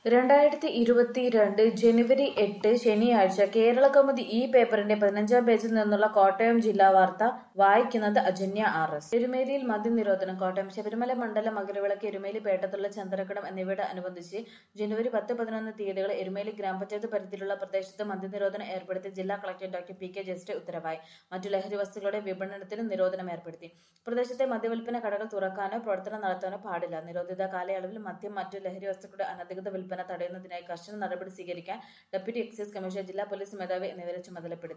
രണ്ടായിരത്തി ഇരുപത്തിരണ്ട് ജനുവരി എട്ട് ശനിയാഴ്ച കേരള കൗമുദി ഈ പേപ്പറിന്റെ പതിനഞ്ചാം പേജിൽ നിന്നുള്ള കോട്ടയം ജില്ലാ വാർത്ത വായിക്കുന്നത് അജന്യ ആർ എസ് എരുമേലിയിൽ മദ്യനിരോധനം കോട്ടയം ശബരിമല മണ്ഡല മകരവിളക്ക് എരുമേലി പേട്ടത്തുള്ള ചന്ദ്രക്കടം എന്നിവയോട് അനുബന്ധിച്ച് ജനുവരി പത്ത് പതിനൊന്ന് തീയതികൾ എരുമേലി ഗ്രാമപഞ്ചായത്ത് പരിധിയിലുള്ള പ്രദേശത്ത് മദ്യനിരോധനം ഏർപ്പെടുത്തി ജില്ലാ കളക്ടർ ഡോക്ടർ പി കെ ജസ്റ്റ് ഉത്തരവായി മറ്റു ലഹരി വസ്തുക്കളുടെ വിപണനത്തിനും നിരോധനം ഏർപ്പെടുത്തി പ്രദേശത്തെ മദ്യവിൽപ്പന കടകൾ തുറക്കാനോ പ്രവർത്തനം നടത്താനോ പാടില്ല നിരോധിത കാലയളവിൽ മദ്യം മറ്റു ലഹരി വസ്തുക്കളുടെ അനധികൃത വിൽപ്പന തടയുന്നതിനായി കർശന നടപടി സ്വീകരിക്കാൻ ഡെപ്യൂട്ടി എക്സൈസ് കമ്മീഷണർ ജില്ലാ പോലീസ് മേധാവി എന്നിവരെ ചുമതലപ്പെടുത്തി